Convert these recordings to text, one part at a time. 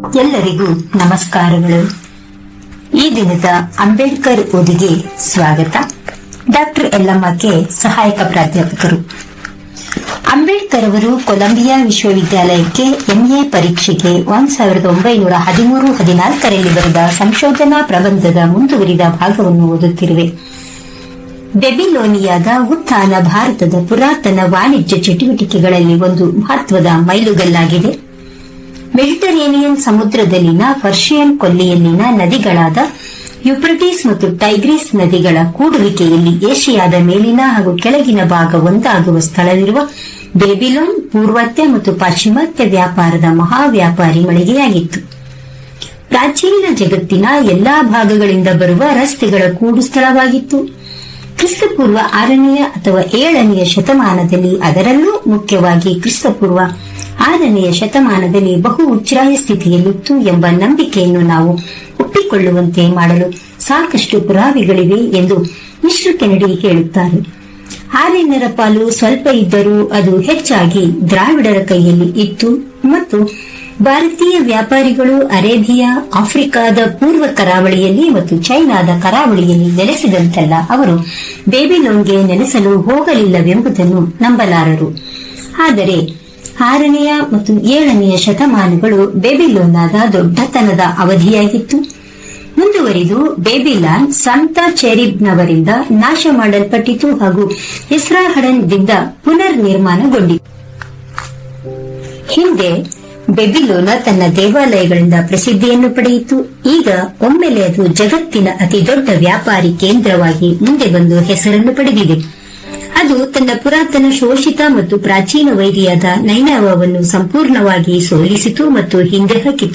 ಎಲ್ಲರಿಗೂ ನಮಸ್ಕಾರಗಳು ಈ ದಿನದ ಅಂಬೇಡ್ಕರ್ ಓದಿಗೆ ಸ್ವಾಗತ ಡಾಕ್ಟರ್ ಯಲ್ಲಮ್ಮಕ್ಕೆ ಸಹಾಯಕ ಪ್ರಾಧ್ಯಾಪಕರು ಅಂಬೇಡ್ಕರ್ ಅವರು ಕೊಲಂಬಿಯಾ ವಿಶ್ವವಿದ್ಯಾಲಯಕ್ಕೆ ಎಂಎ ಪರೀಕ್ಷೆಗೆ ಒಂದ್ ಸಾವಿರದ ಒಂಬೈನೂರ ಹದಿಮೂರು ಹದಿನಾಲ್ಕರಲ್ಲಿ ಬರೆದ ಸಂಶೋಧನಾ ಪ್ರಬಂಧದ ಮುಂದುವರಿದ ಭಾಗವನ್ನು ಓದುತ್ತಿರುವೆ ಬೆಬಿಲೋನಿಯಾದ ಉತ್ಥಾನ ಭಾರತದ ಪುರಾತನ ವಾಣಿಜ್ಯ ಚಟುವಟಿಕೆಗಳಲ್ಲಿ ಒಂದು ಮಹತ್ವದ ಮೈಲುಗಲ್ಲಾಗಿದೆ ಮೆಡಿಟರೇನಿಯನ್ ಸಮುದ್ರದಲ್ಲಿನ ಪರ್ಷಿಯನ್ ಕೊಲ್ಲಿಯಲ್ಲಿನ ನದಿಗಳಾದ ಯುಪ್ರಟಿಸ್ ಮತ್ತು ಟೈಗ್ರಿಸ್ ನದಿಗಳ ಕೂಡುವಿಕೆಯಲ್ಲಿ ಏಷ್ಯಾದ ಮೇಲಿನ ಹಾಗೂ ಕೆಳಗಿನ ಭಾಗ ಒಂದಾಗುವ ಸ್ಥಳವಿರುವ ಬೇಬಿಲೋನ್ ಪೂರ್ವಾತ್ಯ ಮತ್ತು ಪಾಶ್ಚಿಮಾತ್ಯ ವ್ಯಾಪಾರದ ಮಹಾ ವ್ಯಾಪಾರಿ ಮಳಿಗೆಯಾಗಿತ್ತು ಪ್ರಾಚೀನ ಜಗತ್ತಿನ ಎಲ್ಲಾ ಭಾಗಗಳಿಂದ ಬರುವ ರಸ್ತೆಗಳ ಕೂಡು ಸ್ಥಳವಾಗಿತ್ತು ಕ್ರಿಸ್ತಪೂರ್ವ ಆರನೆಯ ಅಥವಾ ಏಳನೆಯ ಶತಮಾನದಲ್ಲಿ ಅದರಲ್ಲೂ ಮುಖ್ಯವಾಗಿ ಕ್ರಿಸ್ತಪೂರ್ವ ಆರನೆಯ ಶತಮಾನದಲ್ಲಿ ಬಹು ಉಚ್ಛ್ರಾಯ ಸ್ಥಿತಿಯಲ್ಲಿತ್ತು ಎಂಬ ನಂಬಿಕೆಯನ್ನು ನಾವು ಒಪ್ಪಿಕೊಳ್ಳುವಂತೆ ಮಾಡಲು ಸಾಕಷ್ಟು ಪುರಾವೆಗಳಿವೆ ಎಂದು ಮಿಶ್ರ ಕೆನಡಿ ಹೇಳುತ್ತಾರೆ ಆರ್ಯನರ ಪಾಲು ಸ್ವಲ್ಪ ಇದ್ದರೂ ಅದು ಹೆಚ್ಚಾಗಿ ದ್ರಾವಿಡರ ಕೈಯಲ್ಲಿ ಇತ್ತು ಮತ್ತು ಭಾರತೀಯ ವ್ಯಾಪಾರಿಗಳು ಅರೇಬಿಯಾ ಆಫ್ರಿಕಾದ ಪೂರ್ವ ಕರಾವಳಿಯಲ್ಲಿ ಮತ್ತು ಚೈನಾದ ಕರಾವಳಿಯಲ್ಲಿ ನೆಲೆಸಿದಂತೆಲ್ಲ ಅವರು ಬೇಬಿಲೋನ್ಗೆ ನೆಲೆಸಲು ಹೋಗಲಿಲ್ಲವೆಂಬುದನ್ನು ನಂಬಲಾರರು ಆದರೆ ಆರನೆಯ ಮತ್ತು ಏಳನೆಯ ಶತಮಾನಗಳು ಬೇಬಿಲೋನಾದ ದೊಡ್ಡತನದ ಅವಧಿಯಾಗಿತ್ತು ಮುಂದುವರಿದು ಬೇಬಿಲಾನ್ ಸಂತ ಚೆರಿಬ್ನವರಿಂದ ನಾಶ ಮಾಡಲ್ಪಟ್ಟಿತು ಹಾಗೂ ಇಸ್ರಾಹಡನ್ದಿಂದ ಪುನರ್ ನಿರ್ಮಾಣಗೊಂಡಿತು ಹಿಂದೆ ಬೆಬಿಲೋನ ತನ್ನ ದೇವಾಲಯಗಳಿಂದ ಪ್ರಸಿದ್ಧಿಯನ್ನು ಪಡೆಯಿತು ಈಗ ಒಮ್ಮೆಲೆ ಅದು ಜಗತ್ತಿನ ಅತಿ ದೊಡ್ಡ ವ್ಯಾಪಾರಿ ಕೇಂದ್ರವಾಗಿ ಮುಂದೆ ಬಂದು ಹೆಸರನ್ನು ಪಡೆದಿದೆ ಅದು ತನ್ನ ಪುರಾತನ ಶೋಷಿತ ಮತ್ತು ಪ್ರಾಚೀನ ವೈರಿಯಾದ ನೈನಾವವನ್ನು ಸಂಪೂರ್ಣವಾಗಿ ಸೋಲಿಸಿತು ಮತ್ತು ಹಿಂದೆ ಹಾಕಿತು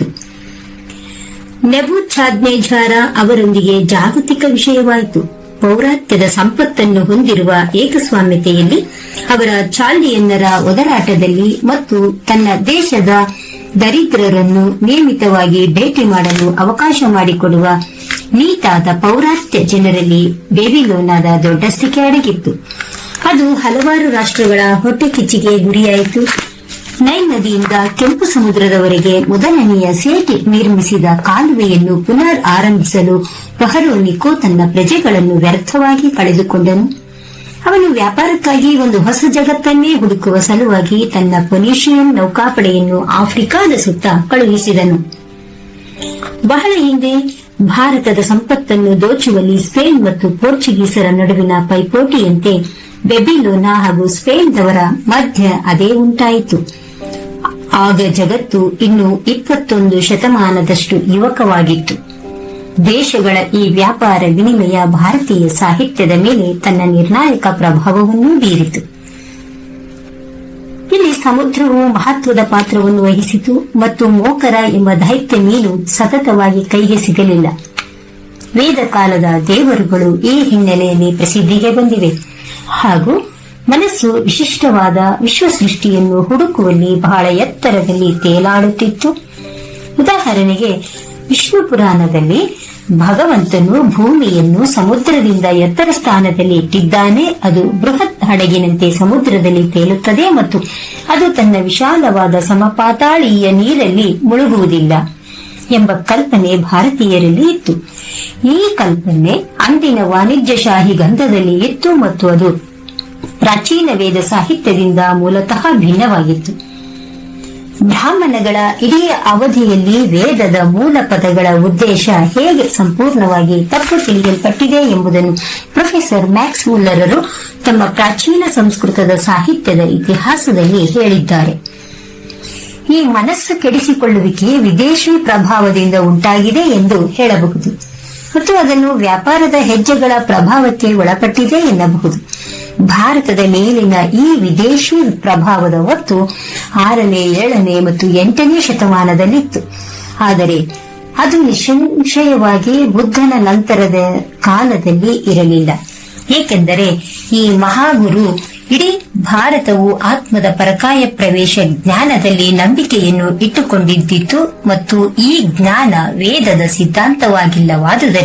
ನೆಬುಚಾದ್ನೇಜಾರ ಅವರೊಂದಿಗೆ ಜಾಗತಿಕ ವಿಷಯವಾಯಿತು ಪೌರಾತ್ಯದ ಸಂಪತ್ತನ್ನು ಹೊಂದಿರುವ ಏಕಸ್ವಾಮ್ಯತೆಯಲ್ಲಿ ಅವರ ಚಾಲ್ಡಿಯನ್ನರ ಒದರಾಟದಲ್ಲಿ ಮತ್ತು ತನ್ನ ದೇಶದ ದರಿದ್ರರನ್ನು ನಿಯಮಿತವಾಗಿ ಭೇಟಿ ಮಾಡಲು ಅವಕಾಶ ಮಾಡಿಕೊಡುವ ನೀತಾದ ಪೌರಾತ್ಯ ಜನರಲ್ಲಿ ಬೇಬಿಲೋನಾದ ದೊಡ್ಡಸ್ತಿಕೆ ಅಡಗಿತ್ತು ಅದು ಹಲವಾರು ರಾಷ್ಟ್ರಗಳ ಹೊಟ್ಟೆ ಕಿಚ್ಚಿಗೆ ಗುರಿಯಾಯಿತು ನೈಲ್ ನದಿಯಿಂದ ಕೆಂಪು ಸಮುದ್ರದವರೆಗೆ ಮೊದಲನೆಯ ಸೇಟಿ ನಿರ್ಮಿಸಿದ ಕಾಲುವೆಯನ್ನು ಪುನರ್ ಆರಂಭಿಸಲು ಪಹರೋ ನಿಕೋ ತನ್ನ ಪ್ರಜೆಗಳನ್ನು ವ್ಯರ್ಥವಾಗಿ ಕಳೆದುಕೊಂಡನು ಅವನು ವ್ಯಾಪಾರಕ್ಕಾಗಿ ಒಂದು ಹೊಸ ಜಗತ್ತನ್ನೇ ಹುಡುಕುವ ಸಲುವಾಗಿ ತನ್ನ ಪೊನೀಷಿಯನ್ ನೌಕಾಪಡೆಯನ್ನು ಆಫ್ರಿಕಾದ ಸುತ್ತ ಕಳುಹಿಸಿದನು ಬಹಳ ಹಿಂದೆ ಭಾರತದ ಸಂಪತ್ತನ್ನು ದೋಚುವಲ್ಲಿ ಸ್ಪೇನ್ ಮತ್ತು ಪೋರ್ಚುಗೀಸರ ನಡುವಿನ ಪೈಪೋಟಿಯಂತೆ ಬೆಬಿಲೋನಾ ಹಾಗೂ ಸ್ಪೇನ್ದವರ ಮಧ್ಯ ಅದೇ ಉಂಟಾಯಿತು ಆಗ ಜಗತ್ತು ಇನ್ನು ಇಪ್ಪತ್ತೊಂದು ಶತಮಾನದಷ್ಟು ಯುವಕವಾಗಿತ್ತು ದೇಶಗಳ ಈ ವ್ಯಾಪಾರ ವಿನಿಮಯ ಭಾರತೀಯ ಸಾಹಿತ್ಯದ ಮೇಲೆ ತನ್ನ ನಿರ್ಣಾಯಕ ಪ್ರಭಾವವನ್ನು ಬೀರಿತು ಇಲ್ಲಿ ಸಮುದ್ರವು ಮಹತ್ವದ ಪಾತ್ರವನ್ನು ವಹಿಸಿತು ಮತ್ತು ಮೋಕರ ಎಂಬ ದೈತ್ಯ ಮೀನು ಸತತವಾಗಿ ಕೈಗೆ ಸಿಗಲಿಲ್ಲ ವೇದ ಕಾಲದ ದೇವರುಗಳು ಈ ಹಿನ್ನೆಲೆಯಲ್ಲಿ ಪ್ರಸಿದ್ಧಿಗೆ ಬಂದಿವೆ ಹಾಗೂ ಮನಸ್ಸು ವಿಶಿಷ್ಟವಾದ ವಿಶ್ವಸೃಷ್ಟಿಯನ್ನು ಹುಡುಕುವಲ್ಲಿ ಬಹಳ ಎತ್ತರದಲ್ಲಿ ತೇಲಾಡುತ್ತಿತ್ತು ಉದಾಹರಣೆಗೆ ವಿಷ್ಣು ಪುರಾಣದಲ್ಲಿ ಭಗವಂತನು ಭೂಮಿಯನ್ನು ಸಮುದ್ರದಿಂದ ಎತ್ತರ ಸ್ಥಾನದಲ್ಲಿ ಇಟ್ಟಿದ್ದಾನೆ ಅದು ಬೃಹತ್ ಹಡಗಿನಂತೆ ಸಮುದ್ರದಲ್ಲಿ ತೇಲುತ್ತದೆ ಮತ್ತು ಅದು ತನ್ನ ವಿಶಾಲವಾದ ಸಮಪಾತಾಳೀಯ ನೀರಲ್ಲಿ ಮುಳುಗುವುದಿಲ್ಲ ಎಂಬ ಕಲ್ಪನೆ ಭಾರತೀಯರಲ್ಲಿ ಇತ್ತು ಈ ಕಲ್ಪನೆ ಅಂದಿನ ವಾಣಿಜ್ಯಶಾಹಿ ಗಂಧದಲ್ಲಿ ಇತ್ತು ಮತ್ತು ಅದು ಪ್ರಾಚೀನ ವೇದ ಸಾಹಿತ್ಯದಿಂದ ಮೂಲತಃ ಭಿನ್ನವಾಗಿತ್ತು ಬ್ರಾಹ್ಮಣಗಳ ಇಡೀ ಅವಧಿಯಲ್ಲಿ ವೇದದ ಮೂಲ ಪದಗಳ ಉದ್ದೇಶ ಹೇಗೆ ಸಂಪೂರ್ಣವಾಗಿ ತಪ್ಪು ತಿಳಿಯಲ್ಪಟ್ಟಿದೆ ಎಂಬುದನ್ನು ಪ್ರೊಫೆಸರ್ ಮ್ಯಾಕ್ಸ್ ಮುಲ್ಲರರು ತಮ್ಮ ಪ್ರಾಚೀನ ಸಂಸ್ಕೃತದ ಸಾಹಿತ್ಯದ ಇತಿಹಾಸದಲ್ಲಿ ಹೇಳಿದ್ದಾರೆ ಈ ಮನಸ್ಸು ಕೆಡಿಸಿಕೊಳ್ಳುವಿಕೆ ವಿದೇಶಿ ಪ್ರಭಾವದಿಂದ ಉಂಟಾಗಿದೆ ಎಂದು ಹೇಳಬಹುದು ಮತ್ತು ಅದನ್ನು ವ್ಯಾಪಾರದ ಹೆಜ್ಜೆಗಳ ಪ್ರಭಾವಕ್ಕೆ ಒಳಪಟ್ಟಿದೆ ಎನ್ನಬಹುದು ಭಾರತದ ಮೇಲಿನ ಈ ವಿದೇಶಿ ಪ್ರಭಾವದ ಒತ್ತು ಆರನೇ ಏಳನೇ ಮತ್ತು ಎಂಟನೇ ಶತಮಾನದಲ್ಲಿತ್ತು ಆದರೆ ಅದು ನಿಸ್ಸಂಶಯವಾಗಿ ಬುದ್ಧನ ನಂತರದ ಕಾಲದಲ್ಲಿ ಇರಲಿಲ್ಲ ಏಕೆಂದರೆ ಈ ಮಹಾಗುರು ಇಡೀ ಭಾರತವು ಆತ್ಮದ ಪರಕಾಯ ಪ್ರವೇಶ ಜ್ಞಾನದಲ್ಲಿ ನಂಬಿಕೆಯನ್ನು ಇಟ್ಟುಕೊಂಡಿದ್ದಿತು ಮತ್ತು ಈ ಜ್ಞಾನ ವೇದದ ಸಿದ್ಧಾಂತವಾಗಿಲ್ಲವಾದುದರಿಂದ